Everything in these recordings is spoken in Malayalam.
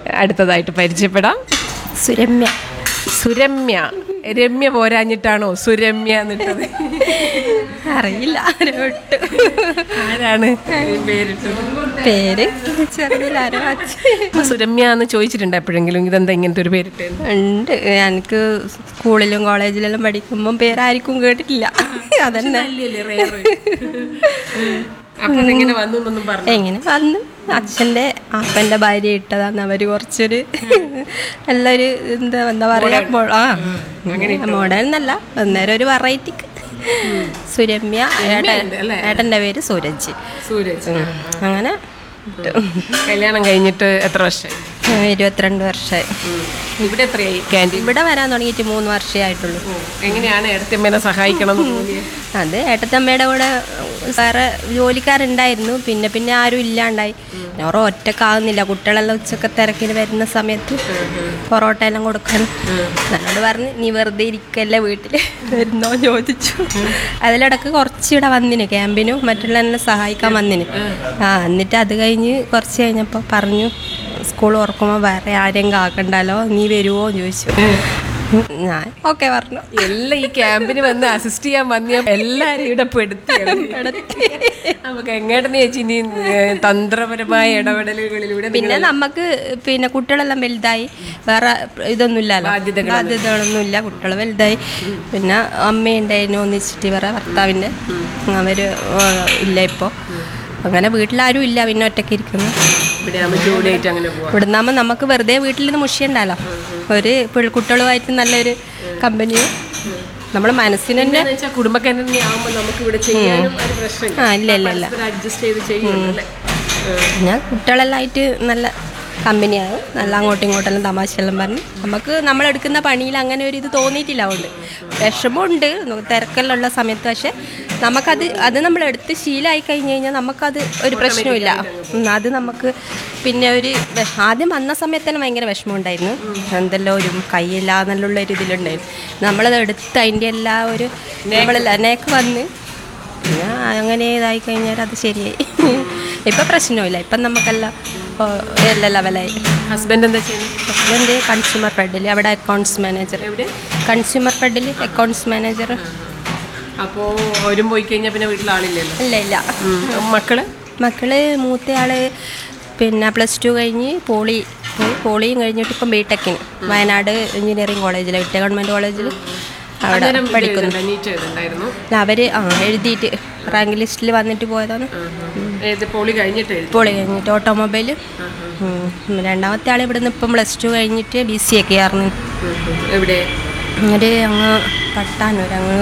അടുത്തതായിട്ട് പരിചയപ്പെടാം സുരമ്യ സുരമ്യ രമ്യ പോരാഞ്ഞിട്ടാണോ സുരമ്യ എന്നിട്ടത് അറിയില്ല ആരോട്ട് ആരാണ് ഈ പേരിട്ടത് പേര് ചെറുതിൽ ആരോ വച്ച് അപ്പൊ സുരമ്യ എന്ന് ചോദിച്ചിട്ടുണ്ട് എപ്പോഴെങ്കിലും ഇതെന്താ ഇങ്ങനത്തെ ഒരു പേരിട്ട് ഉണ്ട് എനിക്ക് സ്കൂളിലും കോളേജിലെല്ലാം പഠിക്കുമ്പം പേരായിരിക്കും കേട്ടിട്ടില്ല അതന്നെ അപ്പൊ അതെങ്ങനെ വന്നു എന്നൊന്നും പറഞ്ഞു എങ്ങനെ വന്നു അച്ഛൻ്റെ അപ്പൻ്റെ ഭാര്യ ഇട്ടതാണ് അവര് കുറച്ചൊരു നല്ലൊരു എന്താ എന്താ പറയാ മോ- ആ മോഡേൺ എന്നല്ല അന്നേരം ഒരു വെറൈറ്റിക്ക് സുരമ്യ ഏട്ടൻ ഏട്ടൻ്റെ പേര് സൂരജ് സൂരജ് അങ്ങനെ കല്യാണം കഴിഞ്ഞിട്ട് എത്ര വർഷമായി ഉം, ഇരുപത്തിരണ്ട് വർഷമായി ഇവിടെ എത്രയായി ക്യാൻറ്റീൻ ഇവിടെ വരാൻ തുടങ്ങിയിട്ട് മൂന്ന് വർഷമേ ആയിട്ടുള്ളൂ എങ്ങനെയാണ് ഇടത്തമ്മേനെ സഹായിക്കണം എന്ന് തോന്നിയത് അത് ഏട്ടത്തമ്മയുടെ കൂടെ വേറെ ജോലിക്കാരുണ്ടായിരുന്നു പിന്നെ പിന്നെ ആരും ഇല്ലാണ്ടായി ഓരോ ഒറ്റക്കാവുന്നില്ല കുട്ടികളെല്ലാം ഉച്ചക്ക് തിരക്കിന് വരുന്ന സമയത്ത് പൊറോട്ട എല്ലാം കൊടുക്കാൻ എന്നോട് പറഞ്ഞ് നീ വെറുതെ ഇരിക്കല്ലേ വീട്ടിൽ വരുന്നോ ചോദിച്ചു അതിലിടക്ക് കുറച്ചിവിടെ വന്നിന് ക്യാമ്പിനും മറ്റുള്ള എന്നെ സഹായിക്കാൻ വന്നിന് ആ എന്നിട്ട് അത് കഴിഞ്ഞ് കുറച്ച് കഴിഞ്ഞപ്പോൾ പറഞ്ഞു സ്കൂൾ തുറക്കുമ്പോൾ വേറെ ആരെയും കാക്കണ്ടല്ലോ നീ വരുമോ ചോദിച്ചു ഞാൻ ഓക്കെ പറഞ്ഞു എല്ലാം ഈ ക്യാമ്പിന് വന്ന് അസിസ്റ്റ് ചെയ്യാൻ വന്ന എല്ലാരും ഇവിടെ പെടുത്തി നമുക്ക് എങ്ങോട്ടെന്ന് ചേച്ചി ഇനി ഏഹ്, തന്ത്രപരമായ ഇടപെടലുകളിലൂടെ പിന്നെ നമുക്ക് പിന്നെ കുട്ടികളെല്ലാം വലുതായി വേറെ ഇതൊന്നുമില്ലല്ലോ ബാധ്യതകളൊന്നുമില്ല കുട്ടികൾ വലുതായി പിന്നെ അമ്മയുണ്ടായിരുന്നു ഒന്നിച്ചിട്ട് വേറെ ഭർത്താവിൻ്റെ അവര് ഏഹ്, ഇല്ല ഇപ്പോൾ അങ്ങനെ വീട്ടിലാരും ഇല്ല പിന്നെ ഒറ്റയ്ക്ക് ഇരിക്കുന്നു ഇവിടെ ആകുമ്പോൾ ജോലിയായിട്ട് അങ്ങനെ പോവാം ഇവിടുന്നാകുമ്പോൾ നമുക്ക് വെറുതെ വീട്ടിൽ നിന്ന് മുഷിയുണ്ടല്ലോ ഒരു പിള്ളക്കുട്ടികളുമായിട്ട് നല്ലൊരു കമ്പനിയും നമ്മുടെ മനസ്സിന് തന്നെ എന്താന്ന് വെച്ചാൽ കുടുംബക്കാരനെ ആകുമ്പോൾ നമുക്ക് ഇവിടെ ചെയ്യാനും ഒരു പ്രശ്നമില്ല ആ ഇല്ല ഇല്ല ഇല്ല അഡ്ജസ്റ്റ് ചെയ്ത് ചെയ്യുമല്ലേ പിന്നെ കുട്ടികളെല്ലാം ആയിട്ട് നല്ല കമ്പനിയാവും നല്ല അങ്ങോട്ടും ഇങ്ങോട്ടെല്ലാം തമാശയെല്ലാം പറഞ്ഞ് നമുക്ക് നമ്മളെടുക്കുന്ന പണിയിൽ അങ്ങനെ ഒരു ഇത് തോന്നിയിട്ടില്ല അതുകൊണ്ട് വിഷമമുണ്ട് തിരക്കെല്ലാം സമയത്ത് പക്ഷെ നമുക്കത് അത് നമ്മൾ എടുത്ത് ശീലമായി കഴിഞ്ഞ് കഴിഞ്ഞാൽ നമുക്കത് ഒരു പ്രശ്നമില്ല ഉം, അത് നമുക്ക് പിന്നെ ഒരു വിഷ- ആദ്യം വന്ന സമയത്ത് തന്നെ ഭയങ്കര വിഷമമുണ്ടായിരുന്നു എന്തെല്ലോ ഒരു കൈയില്ല എന്നുള്ള ഒരു ഇതിലുണ്ടായിരുന്നു നമ്മളത് എടുത്ത് അതിൻ്റെ എല്ലാ ഒരു നമ്മളെല്ലാം നേക്ക് വന്ന് പിന്നെ അങ്ങനെ ഇതായി കഴിഞ്ഞാൽ അത് ശരിയായി ഇപ്പം പ്രശ്നമില്ല ഇപ്പം നമുക്കെല്ലാം ഓ, എല്ലാം ലെവലായി ഹസ്ബൻഡ് എന്താ ചെയ്യുന്നത് ഹസ്ബൻഡ് കൺസ്യൂമർ ഫെഡിൽ അവിടെ അക്കൗണ്ട്സ് മാനേജർ എവിടെ കൺസ്യൂമർ ഫെഡിൽ അക്കൗണ്ട്സ് മാനേജർ അപ്പോൾ അവരും പോയി കഴിഞ്ഞാൽ പിന്നെ വീട്ടിൽ ആളില്ലല്ലോ ഇല്ല ഇല്ല ഉം. മക്കള് മക്കള് മൂത്തയാള് പിന്നെ പ്ലസ് ടു കഴിഞ്ഞ് പോളി പോയി പോളിയും കഴിഞ്ഞിട്ട് ഇപ്പം ബിടെക്കിന് വയനാട് എഞ്ചിനീയറിംഗ് കോളേജിൽ വിട്ട ഗവൺമെൻറ് കോളേജിൽ അവിടെ അന്നേരം ഇത് പഠിക്കുന്നു എഴുതണ്ട, നീറ്റ് എഴുതണ്ടായിരുന്നു അവർ ആ എഴുതിയിട്ട് റാങ്ക് ലിസ്റ്റിൽ വന്നിട്ട് പോയതാണ് ഏത് പോളി കഴിഞ്ഞിട്ട് എഴുതി പോളി കഴിഞ്ഞിട്ട് ഓട്ടോമൊബൈൽ രണ്ടാമത്തെ ആൾ ഇവിടുന്ന് ഇപ്പം പ്ലസ് ടു കഴിഞ്ഞിട്ട് ബി സി ഒക്കെ ആയിരുന്നു എവിടെ ഒരു അങ്ങ് പട്ടാനൂർ അങ്ങ്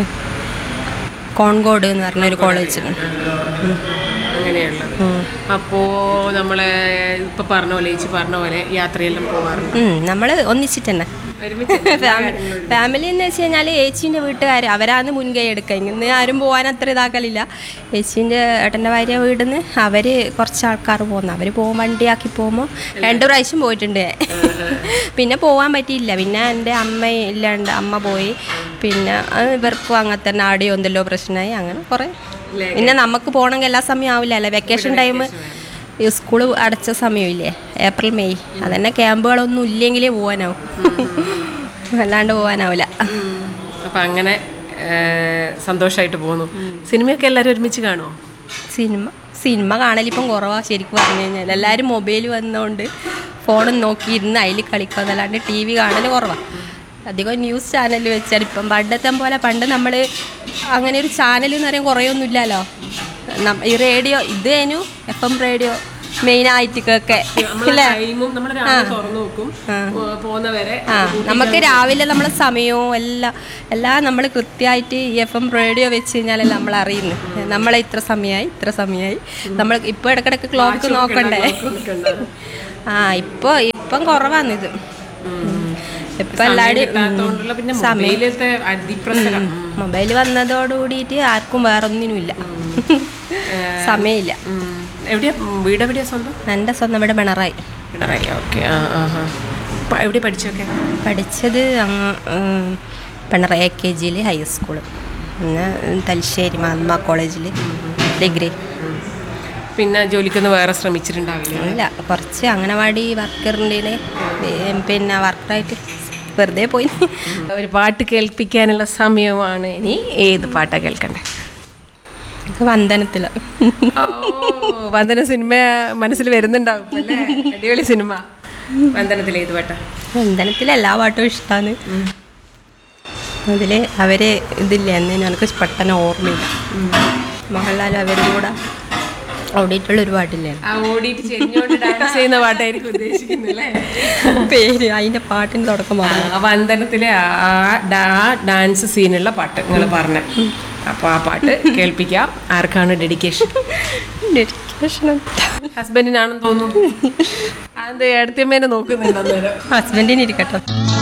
കോൺകോട് എന്ന് പറഞ്ഞൊരു കോളേജ് അങ്ങനെയുള്ളത് അപ്പോൾ നമ്മളെ ഇപ്പൊ പറഞ്ഞ പോലെ ചേച്ചി പറഞ്ഞ പോലെ യാത്രയെല്ലാം പോവാറുണ്ട് നമ്മൾ ഒന്നിച്ചിട്ട് തന്നെ ഒരുമിച്ച് ഫാമിലി എന്ന് വെച്ച് കഴിഞ്ഞാൽ ഏച്ചീൻ്റെ വീട്ടുകാർ അവരാണ് മുൻകൈ എടുക്കുക ഇന്ന് ആരും പോകാൻ അത്ര ഇതാക്കലില്ല ഏച്ചീൻ്റെ ഏട്ടൻ്റെ ഭാര്യ വീടിൽ നിന്ന് അവർ കുറച്ച് ആൾക്കാർ പോകുന്നു അവർ പോകും വണ്ടിയാക്കി പോകുമ്പോൾ രണ്ട് പ്രാവശ്യം പോയിട്ടുണ്ട് ഞാൻ. പിന്നെ പോകാൻ പറ്റിയില്ല പിന്നെ എൻ്റെ അമ്മ ഇല്ലാണ്ട് അമ്മ പോയി പിന്നെ അത് ഇവർക്കും അങ്ങനെ തന്നെ ആടിയോ എന്തെല്ലോ പ്രശ്നമായി അങ്ങനെ കുറേ പിന്നെ നമുക്ക് പോകണമെങ്കിൽ എല്ലാ സമയം ആവില്ലല്ലോ വെക്കേഷൻ ടൈം ഈ സ്കൂൾ അടച്ച സമയമില്ലേ ഏപ്രിൽ മെയ് അതന്നെ ക്യാമ്പുകളൊന്നും ഇല്ലെങ്കിലേ പോകാനാവും അല്ലാണ്ട് പോകാനാവില്ല അപ്പം അങ്ങനെ സന്തോഷമായിട്ട് പോകുന്നു സിനിമയൊക്കെ എല്ലാവരും ഒരുമിച്ച് കാണുമോ സിനിമ സിനിമ കാണലിപ്പം കുറവാണ് ശരിക്കും പറഞ്ഞു കഴിഞ്ഞാൽ എല്ലാവരും മൊബൈൽ വന്നതുകൊണ്ട് ഫോണും നോക്കിയിരുന്ന് അതിൽ കളിക്കുക എന്നല്ലാണ്ട് ടി വി കാണൽ കുറവാണ് അധികം ന്യൂസ് ചാനൽ വെച്ചാൽ ഇപ്പം പണ്ടത്തെ പോലെ പണ്ട് നമ്മൾ അങ്ങനെ ഒരു ചാനൽ എന്ന് പറയാൻ കുറേയൊന്നും ഇല്ലല്ലോ നം- ഈ റേഡിയോ ഇത് കഴിഞ്ഞു എഫ് എം റേഡിയോ മെയിനായിട്ട് കേൾക്കെ നമ്മളെ ടൈമും നമ്മൾ രാവിലെ തുറന്നു നോക്കും പോ- പോകുന്നവരെ ആ നമുക്ക് രാവിലെ നമ്മളെ സമയവും എല്ലാം എല്ലാം നമ്മൾ കൃത്യമായിട്ട് ഈ എഫ് എം റേഡിയോ വെച്ച് കഴിഞ്ഞാലല്ലേ നമ്മൾ അറിയുന്നു നമ്മളെ ഇത്ര സമയമായി ഇത്ര സമയമായി നമ്മൾ ഇപ്പോൾ ഇടക്കിടക്ക് ക്ലോക്ക് നോക്കണ്ടേ ആ ഇപ്പോൾ ഇപ്പം കുറവാണിത് ഇപ്പം എല്ലാവരും കിട്ടാത്തതുകൊണ്ടുള്ള പിന്നെ മൊബൈലത്തെ അതിപ്രസരം മൊബൈൽ വന്നതോട് കൂടിയിട്ട് ആർക്കും വേറൊന്നിനുമില്ല സമയമില്ല ഉം. എവിടെയാ ഉം, വീട് എവിടെയാ സ്വന്തം എൻ്റെ സ്വന്തം ഇവിടെ പിണറായി പിണറായി ഓക്കെ ആ ആ ആ പ- എവിടെ പഠിച്ചൊക്കെ പഠിച്ചത് അങ്ങ് ഉം, പിണറായി എ കെ ജിയിൽ ഹൈസ്കൂൾ പിന്നെ തലശ്ശേരി മഹാത്മാ കോളേജിൽ ഡിഗ്രി പിന്നെ ജോലിക്കൊന്നും വേറെ ശ്രമിച്ചിട്ടുണ്ടാവില്ല ഇല്ല കുറച്ച് അംഗനവാടി വർക്കറിൻ്റെ പിന്നെ വർക്കറായിട്ട് വെറുതെ പോയി ഒരു പാട്ട് കേൾപ്പിക്കാനുള്ള സമയമാണ് ഇനി ഏത് പാട്ടാ കേൾക്കണ്ടേ എനിക്ക് വന്ദനത്തിൽ ഓ, വന്ദന സിനിമ മനസ്സിൽ വരുന്നുണ്ടാവും അല്ലേ അടിപൊളി സിനിമ വന്ദനത്തിൽ ഏത് പാട്ടാ വന്ദനത്തിൽ എല്ലാ പാട്ടും ഇഷ്ടമാണ് അതിൽ അവര് ഇതില്ല എന്നതിന് എനിക്ക് പെട്ടെന്ന് ഓർമ്മയില്ല മോഹൻലാൽ അവരും കൂടെ ഓടിയിട്ടുള്ള ഒരു പാട്ടില്ലേ ആ ഓടിയിട്ട് ചെരിഞ്ഞോണ്ട് ഡാൻസ് ചെയ്യുന്ന പാട്ടായിരിക്കും ഉദ്ദേശിക്കുന്നത് അല്ലേ പേര് അതിൻ്റെ പാട്ടിൻ്റെ തുടക്കം പറഞ്ഞു ആ വന്ദനത്തിലെ ആ ഡാ- ആ ഡാൻസ് സീനുള്ള പാട്ട് നിങ്ങൾ പറഞ്ഞ അപ്പോൾ ആ പാട്ട് കേൾപ്പിക്കാം ആർക്കാണ് ഡെഡിക്കേഷൻ ഹസ്ബൻഡിനാണെന്ന് തോന്നുന്നു അത് എടുത്തമ്മേനെ നോക്കുന്നുണ്ട് അന്നേരം ഹസ്ബൻഡിന് ഇരിക്കട്ടെ